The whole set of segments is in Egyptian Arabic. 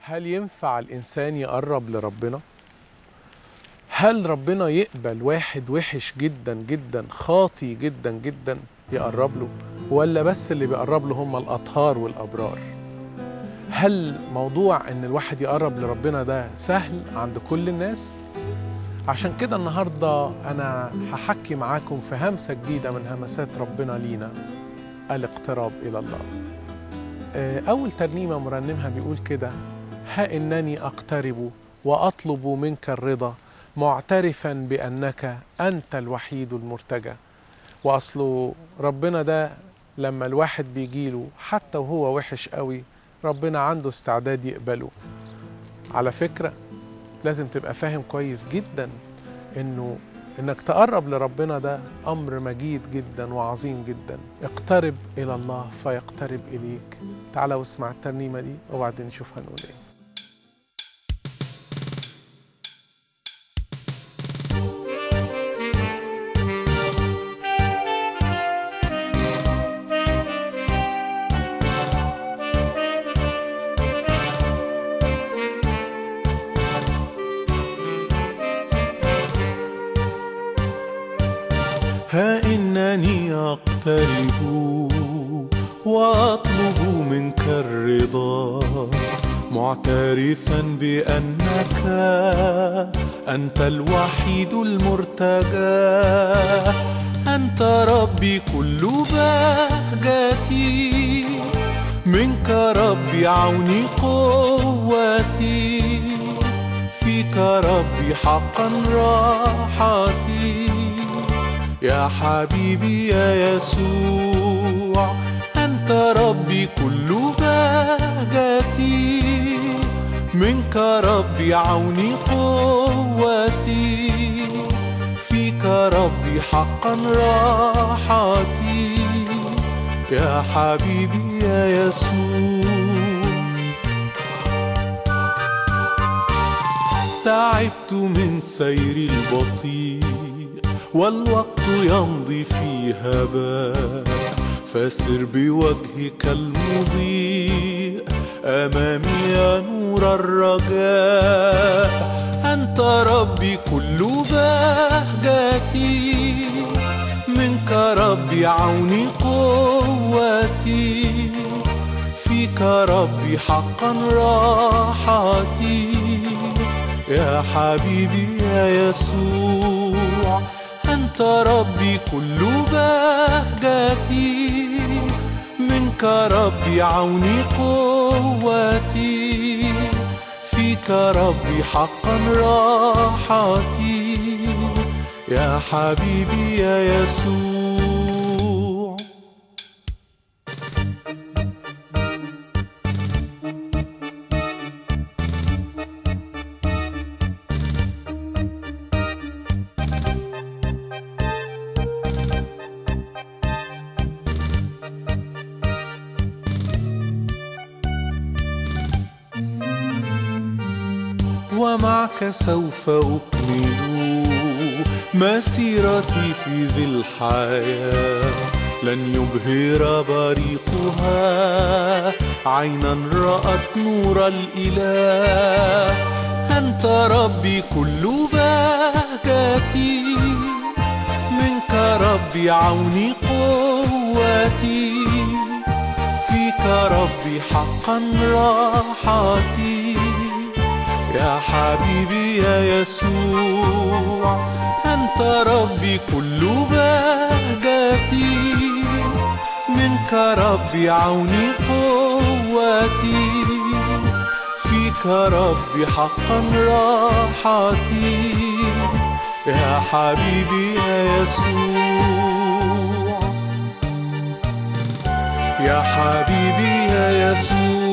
هل ينفع الإنسان يقرب لربنا؟ هل ربنا يقبل واحد وحش جدا جدا خاطي جدا جدا يقرب له ولا بس اللي بيقرب له هم الأطهار والأبرار هل موضوع ان الواحد يقرب لربنا ده سهل عند كل الناس عشان كده النهاردة أنا هحكي معاكم في همسة جديدة من همسات ربنا لينا الاقتراب إلى الله أول ترنيمة مرنمها بيقول كده ها إنني أقترب وأطلب منك الرضا معترفا بأنك أنت الوحيد المرتجى وأصله ربنا ده لما الواحد بيجيله حتى وهو وحش قوي ربنا عنده استعداد يقبله على فكرة لازم تبقى فاهم كويس جدا انه انك تقرب لربنا ده امر مجيد جدا وعظيم جدا اقترب الى الله فيقترب اليك تعالى واسمع الترنيمة دي وبعدين نشوف هنقول ايه ها إنني أقترب وأطلب منك الرضا معترفا بأنك أنت الوحيد المرتجى أنت ربي كل بهجتي منك ربي عوني قوتي فيك ربي حقا راحتي يا حبيبي يا يسوع أنت ربي كل بهجتي منك ربي عوني قوتي فيك ربي حقا راحتي يا حبيبي يا يسوع تعبت من سير البطيء والوقت يمضي في هباء فسر بوجهك المضيء أمامي يا نور الرجاء أنت ربي كل بهجتي منك ربي عوني قوتي فيك ربي حقا راحتي يا حبيبي يا يسوع أنت ربي كل بهجتي منك ربي عوني قوتي فيك ربي حقا راحتي يا حبيبي يا يسوع ومعك سوف أكمل مسيرتي في ذي الحياة لن يبهر بريقها عينا رأت نور الإله أنت ربي كل بهجتي منك ربي عوني قوتي فيك ربي حقا راحتي يا حبيبي يا يسوع أنت ربي كل بهجتي منك ربي عوني قوتي فيك ربي حقا راحتي يا حبيبي يا يسوع يا حبيبي يا يسوع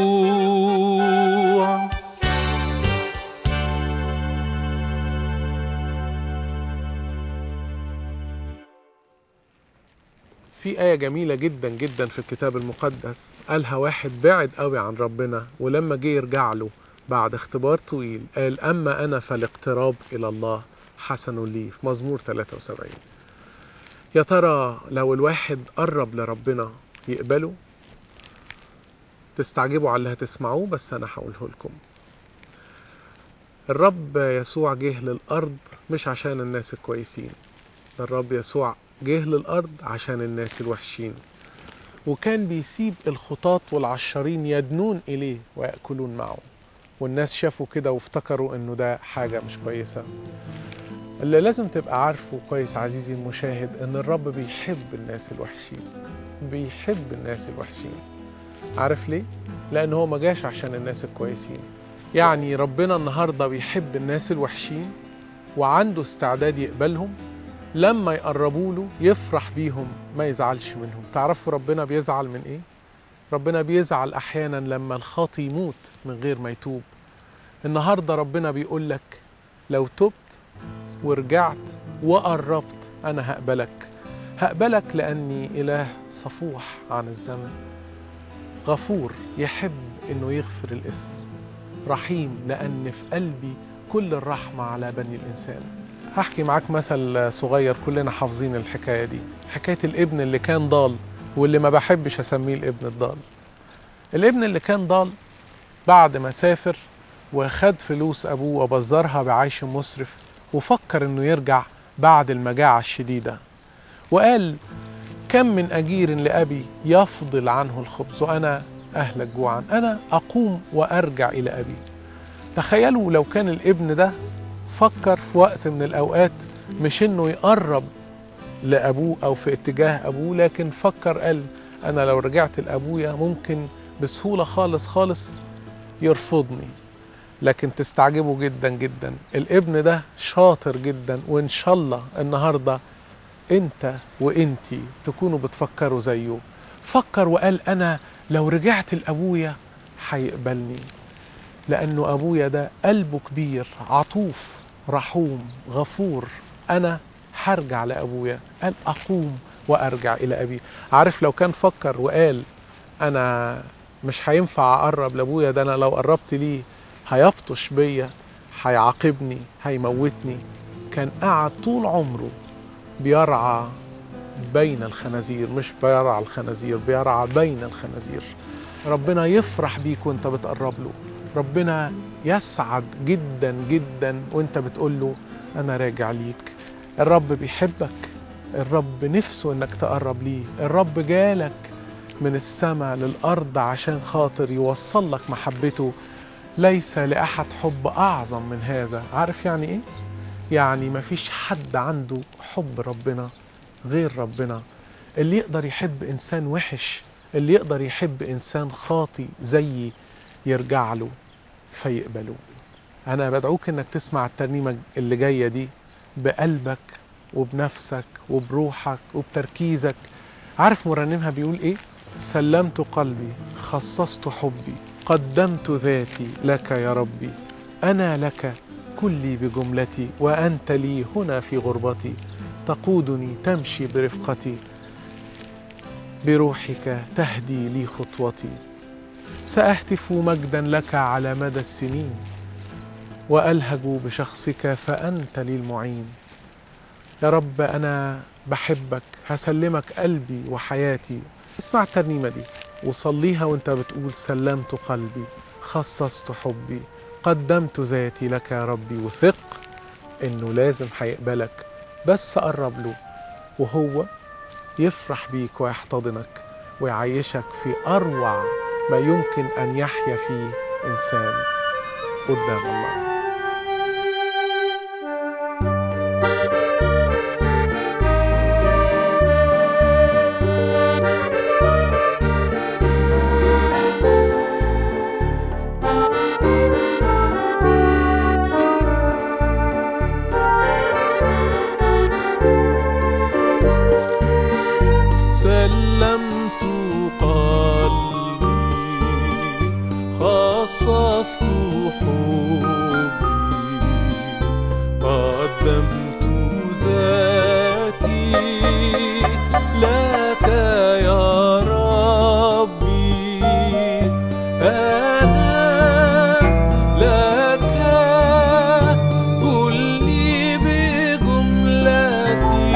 في آية جميلة جدا جدا في الكتاب المقدس قالها واحد بعد قوي عن ربنا ولما جه يرجع له بعد اختبار طويل قال أما أنا فالاقتراب إلى الله حسن لي في مزمور 73 يا ترى لو الواحد قرب لربنا يقبله تستعجبوا على اللي هتسمعوه بس أنا هقوله لكم الرب يسوع جه للأرض مش عشان الناس الكويسين ده الرب يسوع جه للأرض عشان الناس الوحشين وكان بيسيب الخطاة والعشارين يدنون إليه ويأكلون معه والناس شافوا كده وافتكروا إنه ده حاجة مش كويسة اللي لازم تبقى عارفه كويس عزيزي المشاهد إن الرب بيحب الناس الوحشين بيحب الناس الوحشين عارف ليه؟ لأن هو ما جاش عشان الناس الكويسين يعني ربنا النهاردة بيحب الناس الوحشين وعنده استعداد يقبلهم لما يقربوا له يفرح بيهم ما يزعلش منهم تعرفوا ربنا بيزعل من ايه ربنا بيزعل احيانا لما الخاطي يموت من غير ما يتوب النهارده ربنا بيقول لك لو تبت ورجعت وقربت انا هقبلك هقبلك لاني اله صفوح عن الذنب غفور يحب انه يغفر الاسم رحيم لان في قلبي كل الرحمه على بني الانسان هحكي معاك مثل صغير كلنا حافظين الحكاية دي حكاية الابن اللي كان ضال واللي ما بحبش أسميه الابن الضال الابن اللي كان ضال بعد ما سافر وخد فلوس أبوه وبزرها بعيش مسرف وفكر إنه يرجع بعد المجاعة الشديدة وقال كم من أجير لأبي يفضل عنه الخبز وأنا أهلك جوعا أنا أقوم وأرجع إلى أبي تخيلوا لو كان الابن ده فكر في وقت من الأوقات مش إنه يقرب لأبوه أو في اتجاه أبوه لكن فكر قال أنا لو رجعت لأبويا ممكن بسهولة خالص خالص يرفضني لكن تستعجبوا جدا جدا الابن ده شاطر جدا وإن شاء الله النهاردة أنت وإنتي تكونوا بتفكروا زيه فكر وقال أنا لو رجعت لأبويا هيقبلني لأنه أبويا ده قلبه كبير عطوف رحوم غفور أنا هرجع لأبويا قال أقوم وأرجع إلى أبي عارف لو كان فكر وقال أنا مش هينفع أقرب لأبويا ده أنا لو قربت ليه هيبطش بيا هيعاقبني هيموتني كان قعد طول عمره بيرعى بين الخنازير مش بيرعى الخنازير بيرعى بين الخنازير ربنا يفرح بيك وانت بتقرب له ربنا يسعد جدا جدا وانت بتقول له انا راجع ليك الرب بيحبك الرب نفسه انك تقرب ليه الرب جالك من السماء للارض عشان خاطر يوصل لك محبته ليس لاحد حب اعظم من هذا عارف يعني ايه يعني مفيش حد عنده حب ربنا غير ربنا اللي يقدر يحب انسان وحش اللي يقدر يحب انسان خاطي زيي يرجع له فيقبله انا بدعوك انك تسمع الترنيمه اللي جايه دي بقلبك وبنفسك وبروحك وبتركيزك عارف مرنمها بيقول ايه سلمت قلبي خصصت حبي قدمت ذاتي لك يا ربي انا لك كلي بجملتي وانت لي هنا في غربتي تقودني تمشي برفقتي بروحك تهدي لي خطوتي ساهتف مجدا لك على مدى السنين والهج بشخصك فانت لي المعين يا رب انا بحبك هسلمك قلبي وحياتي اسمع الترنيمه دي وصليها وانت بتقول سلمت قلبي خصصت حبي قدمت ذاتي لك يا ربي وثق انه لازم هيقبلك بس قرب له وهو يفرح بيك ويحتضنك ويعيشك في اروع ما يمكن ان يحيا فيه انسان قدام الله سلمت قلبي خصصت حبي قدمت ذاتي لك يا ربي أنا لك كلي بجملتي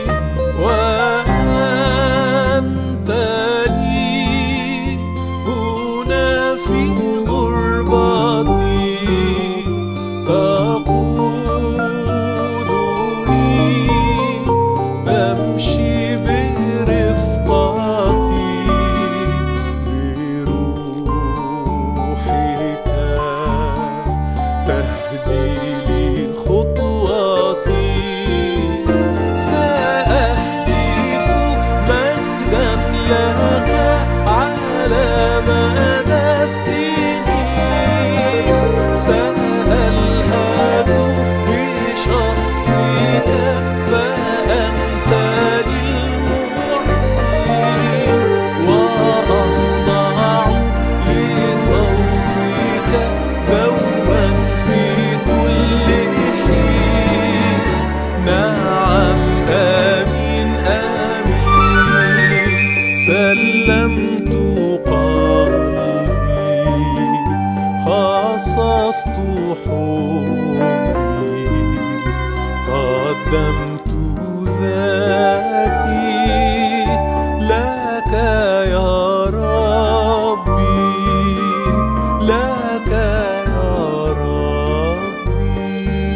وأنت لي حبي قدمت ذاتي لك يا ربي لك يا ربي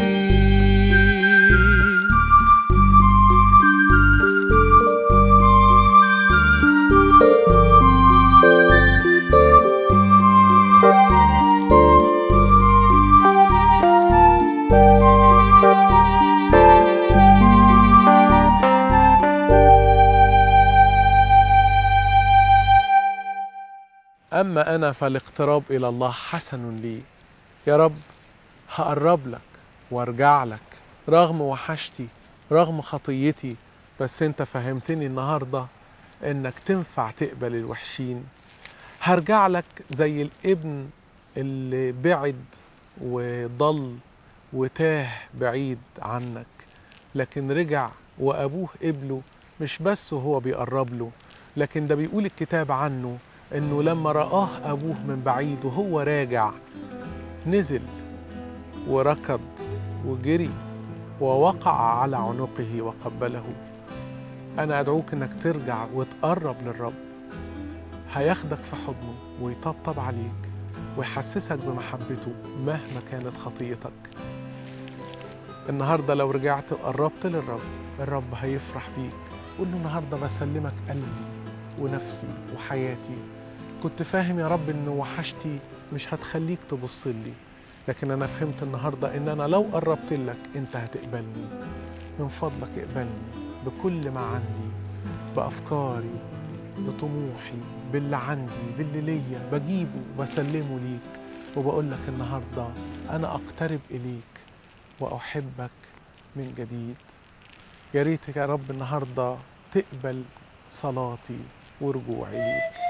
أما أنا فالاقتراب إلى الله حسن لي يا رب هقرب لك وارجع لك رغم وحشتي رغم خطيتي بس انت فهمتني النهاردة انك تنفع تقبل الوحشين هرجع لك زي الابن اللي بعد وضل وتاه بعيد عنك لكن رجع وابوه قبله مش بس وهو بيقرب له لكن ده بيقول الكتاب عنه انه لما رآه ابوه من بعيد وهو راجع نزل وركض وجري ووقع على عنقه وقبله انا ادعوك انك ترجع وتقرب للرب هياخدك في حضنه ويطبطب عليك ويحسسك بمحبته مهما كانت خطيتك النهارده لو رجعت وقربت للرب الرب هيفرح بيك قول له النهارده بسلمك قلبي ونفسي وحياتي كنت فاهم يا رب ان وحشتي مش هتخليك تبص لي لكن انا فهمت النهارده ان انا لو قربت لك انت هتقبلني من فضلك اقبلني بكل ما عندي بافكاري بطموحي باللي عندي باللي ليا بجيبه وبسلمه ليك وبقول لك النهارده انا اقترب اليك واحبك من جديد يا ريت يا رب النهارده تقبل صلاتي ورجوعي ليك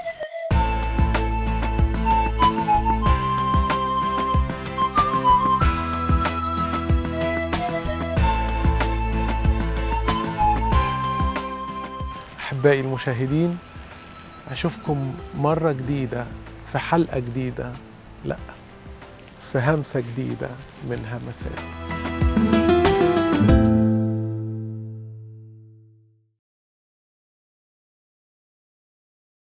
أحبائي المشاهدين أشوفكم مرة جديدة في حلقة جديدة لا في همسة جديدة من همسات